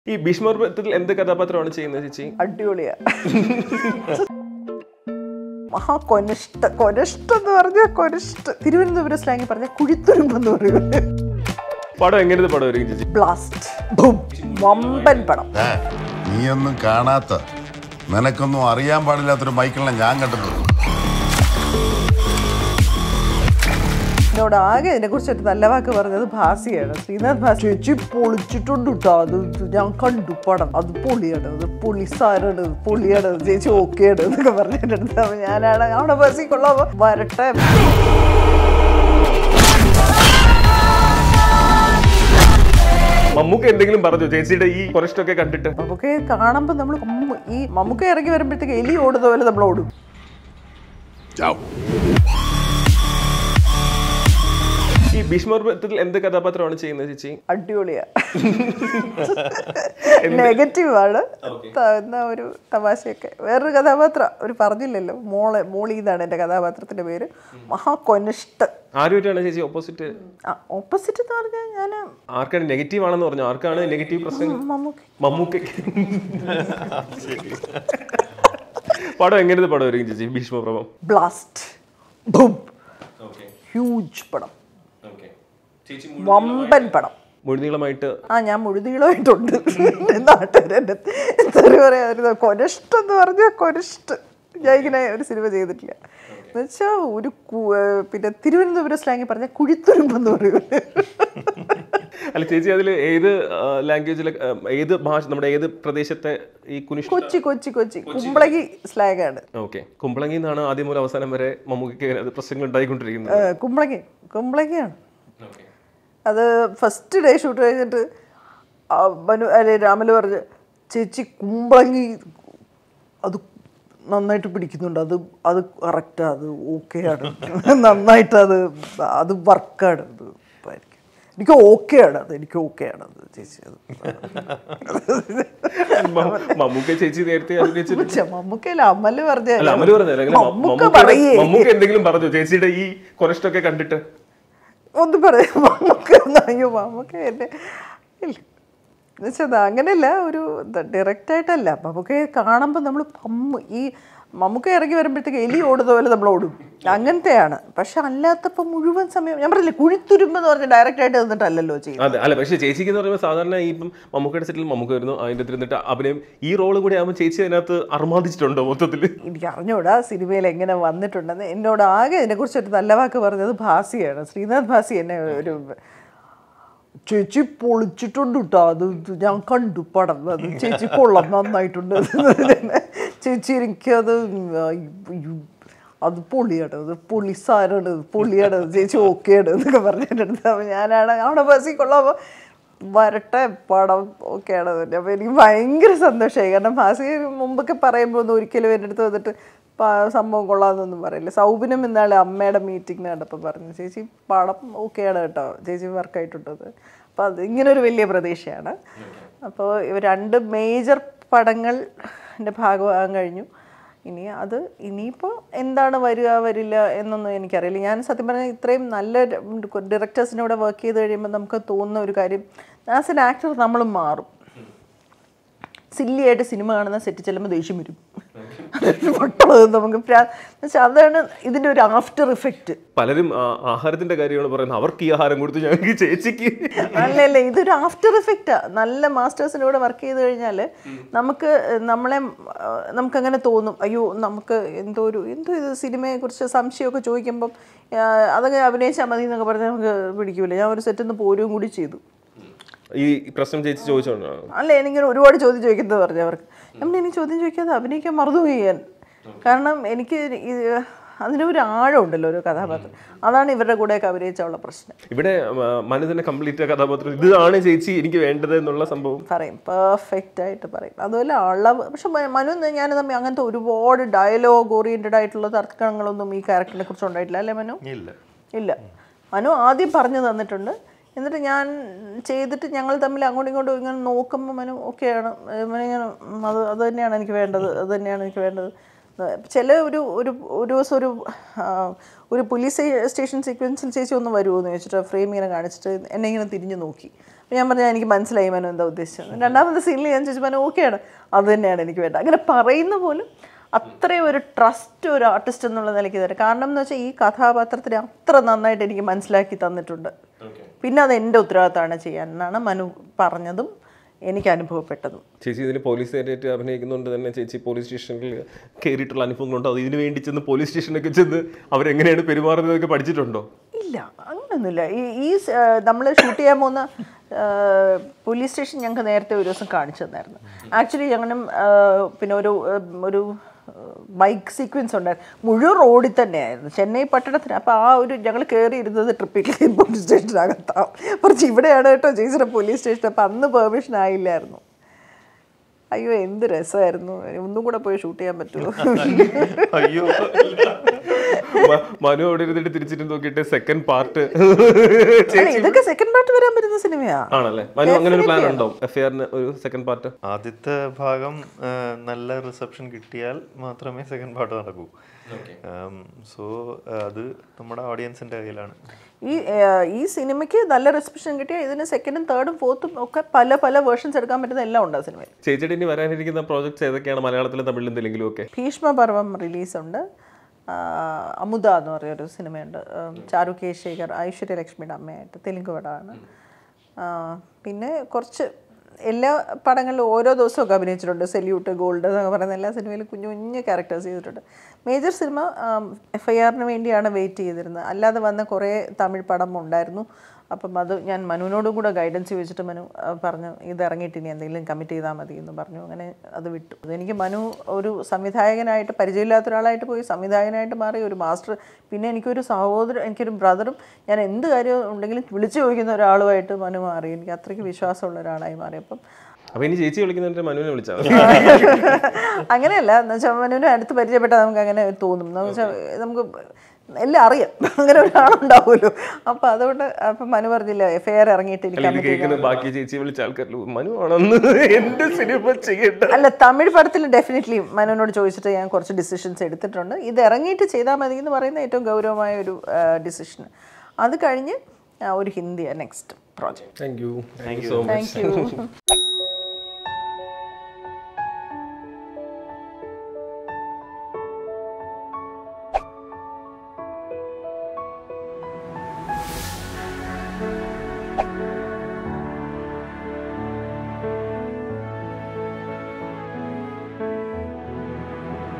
ഈ ഭീഷ്മപർവത്തിൽ എന്ത് കഥാപാത്രമാണ് ചെയ്യുന്നത് ചേച്ചി അടിപൊളിയാ മഹാ കൊനിഷ്ട കൊനിഷ്ട എന്ന് പറഞ്ഞാൽ കൊനിഷ്ട തിരുവനന്തപുരം സ്ലാങ്ങിൽ പറഞ്ഞ കുഴിത്തുരുമ്പെന്ന് പറയും പടം എങ്ങനത്തെ പടം വരും ചേച്ചി ബ്ലാസ്റ്റ് ബും വമ്പൻ പടം ഏ, നീയൊന്നും കാണാത്ത നിനക്കൊന്നും അറിയാൻ പാടില്ലാത്തൊരു മൈക്കിളിനെ ഞാൻ കണ്ടിട്ടുണ്ട് എന്നോട് ആകെ ഇതിനെ കുറിച്ച് ഒരു നല്ല വാക്ക് പറഞ്ഞത് ഭാസിയാണ് ശ്രീനാഥ് ഭാസി ചേച്ചി പൊളിച്ചിട്ടുണ്ട് കേട്ടോ അത് ഞാൻ കണ്ടു പടം അത് പൊളിയാണ് അത് പൊളിസാരാണ് പൊളിയാണ് അത് ചേച്ചി ഓക്കെയാണ് എന്നൊക്കെ പറഞ്ഞിട്ടുണ്ട് അപ്പൊ ഞാനാണ് അവിടെ ഭാസി കൊള്ളാമോ വരട്ടെ മമ്മൂക്ക എന്തെങ്കിലും പറഞ്ഞു ചേച്ചിയുടെ ഈ കുറഷ്ടൊക്കെ കണ്ടിട്ട് നമുക്ക് കാണുമ്പോൾ നമ്മൾ ഈ മമ്മൂക്ക ഇറങ്ങി വരുമ്പോഴത്തേക്ക് എലി ഓടുന്ന പോലെ നമ്മൾ ഓടും ചാവും ഈ ഭീഷ്മപർവത്തിൽ എന്ത് കഥാപാത്രമാണ് ചെയ്യുന്നത് ചേച്ചി അടിപൊളിയാ നെഗറ്റീവ് ആണ് ത- എന്നാ ഒരു തമാശയൊക്കെ വേറൊരു കഥാപാത്രം അവർ പറഞ്ഞില്ലല്ലോ മോളെ മോളി എന്നാണ് എൻ്റെ കഥാപാത്രത്തിന്റെ പേര് മഹാകൊനിഷ്ട ആരുമായിട്ടാണ് ചേച്ചി ഓപ്പോസിറ്റ് ഓപ്പോസിറ്റ് എന്ന് പറഞ്ഞാൽ ഞാൻ ആർക്കാണ് നെഗറ്റീവ് ആണെന്ന് പറഞ്ഞു ആർക്കാണ് നെഗറ്റീവ് പ്രശ്നം മമ്മൂക്ക് മമ്മൂക്കയ്ക്ക് പടം എങ്ങനത്തെ പടം വരും ചേച്ചി ഭീഷ്മപ്രഭം ബ്ലാസ്റ്റ് ബും ഹ്യൂജ് പടം വമ്പൻ പടം മുഴുനീളമായിട്ട് ആ ഞാൻ മുഴുതീളമായിട്ടുണ്ട് നാട്ടുകാരെ എൻ്റെ തെറി പറയായിരുന്നു കൊനിഷ്ട എന്ന് പറഞ്ഞാൽ കൊനിഷ്ട ഞാൻ ഇങ്ങനെ ഒരു സിനിമ ചെയ്തിട്ടില്ല എന്നുവെച്ചാൽ ഒരു കു- ഏർ പിന്നെ തിരുവനന്തപുരം സ്ലാങ്ങിൽ പറഞ്ഞ കുഴിത്തുരുമ്പെന്ന് പറയും അല്ല ചേച്ചി അതിൽ ഏത് ലാംഗ്വേജിലെ ഏത് ഭാഷ നമ്മുടെ ഏത് പ്രദേശത്തെ ഈ കുനിഷ് കൊച്ചി കൊച്ചി കൊച്ചി കുമ്പളകി സ്ലാഗാണ് ഓക്കെ കുമ്പളങ്ങി നിന്നാണ് ആദ്യം മുതൽ അവസാനം വരെ മമ്മൂക്കയ്ക്ക് അത് പ്രശ്നങ്ങൾ ഉണ്ടായിക്കൊണ്ടിരിക്കുന്നത് ഏർ കുമ്പളങ്ങി കുമ്പളങ്ങിയാണ് അത് ഫസ്റ്റ് ഡേ ഷൂട്ട് കഴിഞ്ഞിട്ട് ആ മനു അല്ലെ രാമല് പറഞ്ഞ് ചേച്ചി കുമ്പളങ്ങി അത് നന്നായിട്ട് പിടിക്കുന്നുണ്ട് അത് അത് കറക്റ്റാണ് അത് ഓക്കെയാണ് നന്നായിട്ട് അത് അത് വർക്കാണ് അത് ആയിരിക്കും. എനിക്ക് ഓക്കെയാണ് അത് എനിക്ക് ഓക്കെയാണ് അത് ചേച്ചി അത് മ- മമ്മൂക്ക ചേച്ചി നേരത്തെ അഭിനയിച്ചിട്ട് പക്ഷെ മമ്മൂക്കയില്ല അമല് പറഞ്ഞ അല്ല അമല് പറഞ്ഞല്ലേ അങ്ങനെ മമ്മൂക്ക മമ്മൂക്കയുടെ- പറയേ മമ്മൂക്ക എന്തെങ്കിലും പറഞ്ഞു ചേച്ചിയുടെ ഈ കുറഷ്ടൊക്കെ കണ്ടിട്ട് ഒന്ന് പറയാം മമ്മൂക്ക ഒന്ന് അയ്യോ മമ്മൂക്ക എന്നെ ഇല്ല എന്നുവെച്ചാൽ അങ്ങനെയല്ല ഒരു ഡയറക്റ്റ് ആയിട്ടല്ല മമ്മൂക്ക കാണുമ്പോൾ നമ്മൾ പമ്മ് ഈ മമ്മൂക്ക ഇറങ്ങി വരുമ്പോഴത്തേക്ക് എലി ഓടുന്ന പോലെ നമ്മൾ ഓടും അങ്ങനത്തെയാണ് പക്ഷെ അല്ലാത്തപ്പോൾ മുഴുവൻ സമയം ഞാൻ പറഞ്ഞില്ലേ കുഴിത്തുരുമ്പ് എന്ന് പറഞ്ഞ് ഡയറക്റ്റ് ആയിട്ട് നിന്നിട്ടല്ലല്ലോ ചെയ്യുന്നത് അതെ അല്ല പക്ഷേ ചേച്ചിക്ക് എന്ന് പറയുമ്പോൾ സാധാരണ ഈ ഇപ്പം മമ്മൂക്കയുടെ സെറ്റിൽ മമ്മൂക്ക വരുന്നു അതിൻ്റെ അകത്ത് ഇരുന്നിട്ട് അഭിനയം ഈ റോള് കൂടി ആകുമ്പോൾ ചേച്ചി അതിനകത്ത് അർമാദിച്ചിട്ടുണ്ടോ മൊത്തത്തിൽ എനിക്ക് അറിഞ്ഞൂടാ സിനിമയിൽ എങ്ങനെ വന്നിട്ടുണ്ടെന്ന് എന്നോട് ആകെ ഇതിനെക്കുറിച്ച് ഒരു നല്ല വാക്ക് പറഞ്ഞത് ഭാസിയാണ് ശ്രീനാഥ് ഭാസി എന്നെ ഒരു ചേച്ചി പൊളിച്ചിട്ടുണ്ട് കേട്ടോ അത് ഇത് ഞാൻ കണ്ടു പടം അത് ചേച്ചി കൊള്ളാം നന്നായിട്ടുണ്ട് ചേച്ചി എനിക്കത് അയ്യോ, അത് പൊളിയാണ് അത് പൊളിസാരാണ് അത് പൊളിയാണ് അത് ചേച്ചി ഓക്കെയാണ് എന്നൊക്കെ പറഞ്ഞിട്ടുണ്ട് അപ്പോൾ ഞാനാണ് അവിടെ ബസ്സിൽ കൊള്ളാമോ വരട്ടെ പടം ഓക്കെയാണ് തന്നെ അപ്പോൾ എനിക്ക് ഭയങ്കര സന്തോഷമായി കാരണം ഭാസി മുമ്പൊക്കെ പറയുമ്പോൾ ഒന്നും ഒരിക്കലും എൻ്റെ അടുത്ത് വന്നിട്ട് പ- സംഭവം കൊള്ളാമെന്നൊന്നും പറയില്ല സൗബിനും ഇന്നാളെ അമ്മയുടെ മീറ്റിംഗ് കണ്ടപ്പോൾ പറഞ്ഞു ചേച്ചി പടം ഓക്കെയാണ് കേട്ടോ ചേച്ചി വർക്കായിട്ടുണ്ടത് അപ്പോൾ അത് ഇങ്ങനെ ഒരു വലിയ പ്രതീക്ഷയാണ് അപ്പോൾ ഇവ രണ്ട് മേജർ പടങ്ങൾ എൻ്റെ ഭാഗമാകാൻ കഴിഞ്ഞു ഇനി അത് ഇനിയിപ്പോൾ എന്താണ് വരിക വരില്ല എന്നൊന്നും എനിക്കറിയില്ല ഞാൻ സത്യം പറഞ്ഞാൽ ഇത്രയും നല്ല ഡയറക്ടേഴ്സിൻ്റെ കൂടെ വർക്ക് ചെയ്ത് കഴിയുമ്പോൾ നമുക്ക് തോന്നുന്ന ഒരു കാര്യം ആസ് എൻ ആക്ടർ നമ്മൾ മാറും സില്ലി ആയിട്ട് സിനിമ കാണുന്ന സെറ്റ് ചെല്ലുമ്പോൾ ദേഷ്യം വരും പൊട്ടത് നമുക്ക് പ്രാ- എന്നുവെച്ചാൽ അതാണ് ഇതിൻ്റെ ഒരു ആഫ്റ്റർ ഇഫക്റ്റ് പലരും ആ, ആഹാരത്തിന്റെ കാര്യമാണ് പറയുന്നത് അവർക്ക് ഈ ആഹാരം കൊടുത്തു ഞങ്ങൾക്ക് ചേച്ചിക്ക് അല്ല അല്ല ഇതൊരു ആഫ്റ്റർ ഇഫക്റ്റാ നല്ല മാസ്റ്റേഴ്സിൻ്റെ കൂടെ വർക്ക് ചെയ്ത് കഴിഞ്ഞാൽ നമുക്ക് നമ്മളെ ആ, നമുക്കങ്ങനെ തോന്നും അയ്യോ നമുക്ക് എന്തോ ഒരു എന്തോ ഇത് സിനിമയെക്കുറിച്ച് സംശയമൊക്കെ ചോദിക്കുമ്പം ആ, അതങ്ങനെ അഭിനയിച്ചാൽ മതി എന്നൊക്കെ പറഞ്ഞാൽ നമുക്ക് പിടിക്കൂല ഞാൻ ഒരു സെറ്റിൽ നിന്ന് പോരുകയും കൂടി ചെയ്തു ഈ പ്രശ്നം ചേച്ചി ചോദിച്ചോണ്ടാണ് അല്ല എനിക്കിങ്ങനെ ഒരുപാട് ചോദ്യം ചോദിക്കുന്നത് പറഞ്ഞു അവർക്ക് നമ്മൾ ഇനി ചോദ്യം ചോദിക്കാതെ അഭിനയിക്കാൻ മറന്നുപോയി ഞാൻ കാരണം എനിക്ക് ഇത് അതിനൊരു ആഴമുണ്ടല്ലോ ഒരു കഥാപാത്രം അതാണ് ഇവരുടെ കൂടെയൊക്കെ അഭിനയിച്ചുള്ള പ്രശ്നം ഇവിടെ ആ, മനു തന്നെ കംപ്ലീറ്റ് കഥാപാത്രം ഇതാണ് ചേച്ചി എനിക്ക് വേണ്ടത് എന്നുള്ള സംഭവം പറയും പെർഫെക്റ്റ് ആയിട്ട് പറയും അതുപോലെ അളവ് പക്ഷെ മ- മനു ന- ഞാൻ തമ്മിൽ അങ്ങനത്തെ ഒരുപാട് ഡയലോഗ് ഓറിയൻറ്റഡ് ആയിട്ടുള്ള തർക്കങ്ങളൊന്നും ഈ ക്യാരക്ടറിനെ കുറിച്ച് ഉണ്ടായിട്ടില്ല അല്ലേ മനു ഇല്ല ഇല്ല മനു ആദ്യം പറഞ്ഞു തന്നിട്ടുണ്ട് എന്നിട്ട് ഞാൻ ചെയ്തിട്ട് ഞങ്ങൾ തമ്മിൽ അങ്ങോട്ടും ഇങ്ങോട്ടും ഇങ്ങനെ നോക്കുമ്പോൾ മനു ഓക്കെയാണ് ഇങ്ങനെ ഉം, അത് അത് തന്നെയാണ് എനിക്ക് വേണ്ടത് അത് തന്നെയാണ് എനിക്ക് വേണ്ടത് ചില ഒരു ഒരു ഒരു ദിവസം ഒരു ആ, ഒരു പോലീസ് സ്റ്റേഷൻ സീക്വൻസിൽ ചേച്ചി ഒന്ന് വരുമോ എന്ന് ചോദിച്ചിട്ട് ഫ്രെയിം ഇങ്ങനെ കാണിച്ചിട്ട് എന്നെ ഇങ്ങനെ തിരിഞ്ഞു നോക്കി ഞാൻ പറഞ്ഞാൽ എനിക്ക് മനസ്സിലായി മനു എന്താ ഉദ്ദേശിച്ചത് രണ്ടാമത്തെ സീനിൽ ഞാൻ ചോദിച്ചു മനു ഓക്കെയാണ് അത് തന്നെയാണ് എനിക്ക് വേണ്ടത് അങ്ങനെ പറയുന്ന പോലും അത്രയും ഒരു ട്രസ്റ്റ് ഒരു ആർട്ടിസ്റ്റ് എന്നുള്ള നിലയ്ക്ക് തരാം കാരണം എന്ന് വെച്ചാൽ ഈ കഥാപാത്രത്തിനെ അത്ര നന്നായിട്ട് എനിക്ക് മനസ്സിലാക്കി തന്നിട്ടുണ്ട് പിന്നെ അത് എൻ്റെ ഉത്തരവാദിത്തമാണ് ചെയ്യാൻ എന്നാണ് മനു പറഞ്ഞതും എനിക്ക് അനുഭവപ്പെട്ടതും ചേച്ചി ഇതിന് പോലീസ് ഏരിയറ്റ് അഭിനയിക്കുന്നുണ്ട് തന്നെ ചേച്ചി പോലീസ് സ്റ്റേഷനിൽ കയറിയിട്ടുള്ള അനുഭവങ്ങളുണ്ടോ അത് ഇതിന് വേണ്ടി ചെന്ന് പോലീസ് സ്റ്റേഷനൊക്കെ ചെന്ന് അവരെങ്ങനെയാണ് പെരുമാറുന്നതൊക്കെ പഠിച്ചിട്ടുണ്ടോ ഇല്ല അങ്ങനെയൊന്നുമില്ല ഈ ഈ നമ്മൾ ഷൂട്ട് ചെയ്യാൻ പോകുന്ന ആ, പോലീസ് സ്റ്റേഷൻ ഞങ്ങൾക്ക് നേരത്തെ ഒരു ദിവസം കാണിച്ചു തന്നായിരുന്നു ആക്ച്വലി ഞങ്ങളും ആ, പിന്നെ ഒരു ആ, ഒരു ബൈക്ക് സീക്വൻസ് ഉണ്ടായിരുന്നു മുഴുവൻ റോഡിൽ തന്നെയായിരുന്നു ചെന്നൈ പട്ടണത്തിന് അപ്പോൾ ആ ഒരു ഞങ്ങൾ കയറി ഇരുന്നത് ട്രിപ്പിക്കലി പോലീസ് സ്റ്റേഷനകത്താവും കുറച്ച് ഇവിടെയാണ് കേട്ടോ ചേച്ചിയുടെ പോലീസ് സ്റ്റേഷൻ അപ്പോൾ അന്ന് പെർമിഷൻ ആയില്ലായിരുന്നു അയ്യോ എന്ത് രസമായിരുന്നു ഒന്നും കൂടെ പോയി ഷൂട്ട് ചെയ്യാൻ പറ്റുമോ അയ്യോ മ- മനു അവിടെ ഇരുന്നിട്ട് തിരിച്ചിട്ട് നോക്കിയിട്ട് സെക്കൻഡ് പാർട്ട് അല്ല ഇതൊക്കെ സെക്കൻഡ് പാർട്ട് വരാൻ പറ്റുന്ന സിനിമയാ ആണല്ലേ മനു അങ്ങനെ ഒരു പ്ലാൻ ഉണ്ടോ എഫ് ഐ ആറിന് ഒരു സെക്കൻഡ് പാർട്ട് ആദ്യത്തെ ഭാഗം ആ, നല്ല റിസപ്ഷൻ കിട്ടിയാൽ മാത്രമേ സെക്കൻഡ് പാർട്ട് നടക്കൂ സോ അത് നമ്മുടെ ഓഡിയൻസിന്റെ കയ്യിലാണ് ഈ ഏഹ്, ഈ സിനിമയ്ക്ക് നല്ല റെസ്പെക്ഷൻ കിട്ടിയാൽ ഇതിന് സെക്കൻഡും തേർഡും ഫോർത്തും ഒക്കെ പല പല വേർഷൻസ് എടുക്കാൻ പറ്റുന്ന എല്ലാം ഉണ്ട് ആ സിനിമയിൽ ചേച്ചിയുടെ ഇനി വരാനിരിക്കുന്ന പ്രോജക്ട്സ് ഏതൊക്കെയാണ് മലയാളത്തിലും തമിഴിലും എന്തെങ്കിലും ഒക്കെ ഭീഷ്മപർവം റിലീസുണ്ട് അമുദ എന്ന് പറയുന്നൊരു സിനിമയുണ്ട് ഉം, ചാരു കെ ശേഖർ ഐശ്വര്യ ലക്ഷ്മിയുടെ അമ്മയായിട്ട് തെലുങ്ക് പടമാണ് ആ, പിന്നെ കുറച്ച് എല്ലാ പടങ്ങളിലും ഓരോ ദിവസമൊക്കെ അഭിനയിച്ചിട്ടുണ്ട് സെല്യൂട്ട് ഗോൾഡ് എന്നൊക്കെ പറയുന്ന എല്ലാ സിനിമയിലും കുഞ്ഞു കുഞ്ഞു ക്യാരക്ടേഴ്സ് ചെയ്തിട്ടുണ്ട് മേജർ സിനിമ എഫ് ഐ ആറിന് വേണ്ടിയാണ് വെയിറ്റ് ചെയ്തിരുന്നത് അല്ലാതെ വന്ന കുറേ തമിഴ് പടം ഉണ്ടായിരുന്നു അപ്പം അത് ഞാൻ മനുവിനോടും കൂടെ ഗൈഡൻസ് ചോദിച്ചിട്ട് മനു ആ, പറഞ്ഞു ഇത് ഇറങ്ങിയിട്ട് ഇനി എന്തെങ്കിലും കമ്മിറ്റ് ചെയ്താൽ മതി എന്ന് പറഞ്ഞു അങ്ങനെ അത് വിട്ടു എനിക്ക് മനു ഒരു സംവിധായകനായിട്ട് പരിചയമില്ലാത്ത ഒരാളായിട്ട് പോയി സംവിധായകനായിട്ട് മാറി ഒരു മാസ്റ്റർ പിന്നെ എനിക്കൊരു സഹോദരൻ എനിക്കൊരു ബ്രദറും ഞാൻ എന്ത് കാര്യം ഉണ്ടെങ്കിലും വിളിച്ചു ചോദിക്കുന്ന ഒരാളുമായിട്ട് മനു മാറി എനിക്ക് അത്രയ്ക്ക് വിശ്വാസമുള്ള ഒരാളായി മാറി അപ്പം അപ്പൊ ഇനി ചേച്ചി വിളിക്കുന്നുണ്ട് മനുവിനെ വിളിച്ചാൽ അങ്ങനെയല്ല എന്ന് വെച്ചാൽ മനുവിനെ അടുത്ത് പരിചയപ്പെട്ടാൽ നമുക്ക് അങ്ങനെ തോന്നും എന്ന് വെച്ചാൽ നമുക്ക് എല്ലാം അറിയാം അങ്ങനെ ഒരാളുണ്ടാവുമല്ലോ അപ്പം അതുകൊണ്ട് അപ്പം മനു പറഞ്ഞില്ല എഫ് ഐ ആർ ഇറങ്ങിയിട്ട് എനിക്ക് ഇത് കമ്മിറ്റ് ചെയ്യണം. കേൾക്കുന്ന ബാക്കി ചേച്ചി വിളിച്ച ആൾക്കാരിൽ മനു ആണെന്ന് എന്റെ സിനിമ ചെയ്യണ്ട അല്ല തമിഴ് പടത്തിൽ ഡെഫിനറ്റ്ലി മനുവിനോട് ചോദിച്ചിട്ട് ഞാൻ കുറച്ച് ഡിസിഷൻസ് എടുത്തിട്ടുണ്ട് ഇത് ഇറങ്ങിയിട്ട് ചെയ്താൽ മതി എന്ന് പറയുന്ന ഏറ്റവും ഗൗരവമായ ഒരു ഡിസിഷൻ അത് കഴിഞ്ഞ് ആ, ഒരു Hindi next project thank you thank you so much thank U